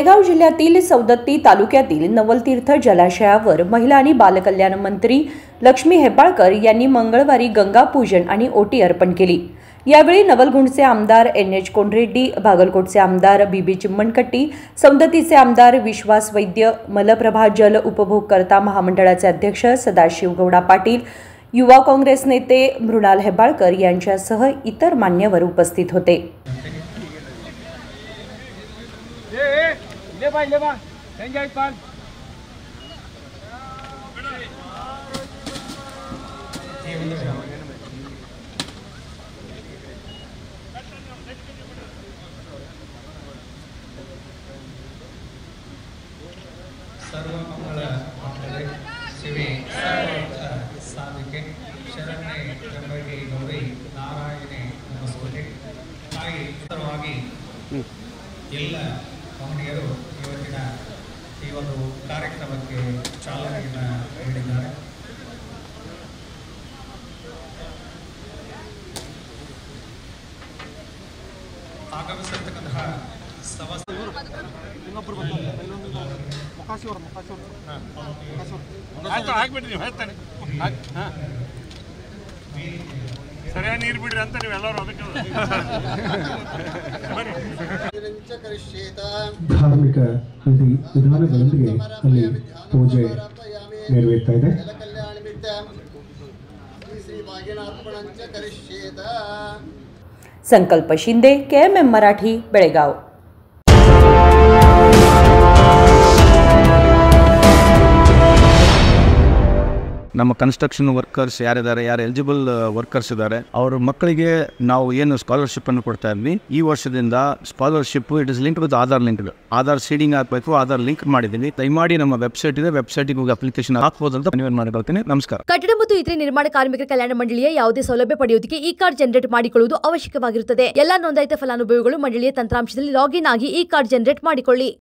बेळगाव जिल्ह्यातील सवदत्ती तालुक्यातील नवलतीर्थ जलाशयावर महिला आणि बालकल्याण मंत्री लक्ष्मी हेब्बाळकर यांनी मंगळवारी गंगापूजन आणि ओटी अर्पण केली यावेळी नवलगुंडचे आमदार एन एच कोंडरेड्डी बागलकोटचे आमदार बीबी चिम्मणकट्टी सौंदतीचे आमदार विश्वास वैद्य मलप्रभा जल उपभोगकर्ता महामंडळाचे अध्यक्ष सदाशिव गौडा पाटील युवा काँग्रेस नेते मृणाल हेब्बाळकर यांच्यासह इतर मान्यवर उपस्थित होते ए ए ले बाय ले बाय एन्जॉय पाल ಸರ್ವಮಂಗಳ ಮಂಗಳೆ ಶಿವೆ ಸರ್ವಾರ್ಥ ಸಾಧಿಕೆ ಶರಣ್ಯೆ ತ್ರ್ಯಂಬಕೆ ಗೌರಿ ನಾರಾಯಣೆ ನಮಸ್ಕೃತೆ ಹಾಗೆ ಉತ್ತರವಾಗಿ ಎಲ್ಲ ಮಹನೀಯರು ಇವತ್ತಿನ ಈ ಒಂದು ಕಾರ್ಯಕ್ರಮಕ್ಕೆ ಚಾಲನೆಯನ್ನು ನೀಡಿದ್ದಾರೆ ಆಗಮಿಸಿರ್ತಕ್ಕಂತಹ ಸಮಸ್ತ ಆಯ್ತು ಹಾಕ್ಬಿಡ್ರಿ ನೀವು ಹೇಳ್ತಾನೆ ಹಾಕ್ ಹಾಂ ಸರಿಯಾಗಿ ನೀರು ಬಿಡ್ರಿ ಅಂತ ನೀವು ಎಲ್ಲರೂ ಅದಕ್ಕೆ ಬರ್ರಿ ಧಾರ್ಮಿಕ ವಿಧಿ ವಿಧಾನಗಳೊಂದಿಗೆ ಅಲ್ಲಿ ಪೂಜೆ ನೆರವೇರ್ತಾ ಇದೆ ಶ್ರೀ ಭಾಗ್ಯನಾರ್ಪಣಂಚ ಕರಿಷ್ಯೇತ संकल्प शिंदे के एम एम मराठी बेळगाव ನಮ್ಮ ಕನ್ಸ್ಟ್ರಕ್ಷನ್ ವರ್ಕರ್ಸ್ ಯಾರಿದ್ದಾರೆ ಯಾರು ಎಲಿಜಿಬಲ್ ವರ್ಕರ್ಸ್ ಇದ್ದಾರೆ ಅವ್ರ ಮಕ್ಕಳಿಗೆ ನಾವು ಏನು ಸ್ಕಾಲರ್ಶಿಪ್ ಅನ್ನು ಕೊಡ್ತಾ ಇದ್ವಿ ಈ ವರ್ಷದಿಂದ scholarship it is link with Aadhaar link Aadhaar seeding ಹಾಕಬೇಕು ಆಧಾರ್ ಲಿಂಕ್ ಮಾಡಿದ್ದೀನಿ ದಯಮಾಡಿ ನಮ್ಮ ವೆಬ್ಸೈಟ್ ಇದೆ ವೆಬ್ಸೈಟ್ಗೆ ಹೋಗಿ ಅಪ್ಲಿಕೇಶನ್ ಹಾಕ್ಬೋದು ಅಂತ ಮನವಿ ಮಾಡ್ಕೊಳ್ತೀನಿ ನಮಸ್ಕಾರ ಕಟ್ಟಡ ಮತ್ತು ಇತರೆ ನಿರ್ಮಾಣ ಕಾರ್ಮಿಕರ ಕಲ್ಯಾಣ ಮಂಡಳಿಯ ಯಾವುದೇ ಸೌಲಭ್ಯ ಪಡೆಯುವುದಕ್ಕೆ ಈ ಕಾರ್ಡ್ ಜನರೇಟ್ ಮಾಡಿಕೊಳ್ಳುವುದು ಅವಶ್ಯಕವಾಗಿರುತ್ತದೆ ಎಲ್ಲಾ ನೋಂದಾಯಿತ ಫಲಾನುಭವಿಗಳು ಮಂಡಳಿಯ ತಂತ್ರಾಂಶದಲ್ಲಿ ಲಾಗಿನ್ ಆಗಿ ಈ ಕಾರ್ಡ್ ಜನರೇಟ್ ಮಾಡಿಕೊಳ್ಳಿ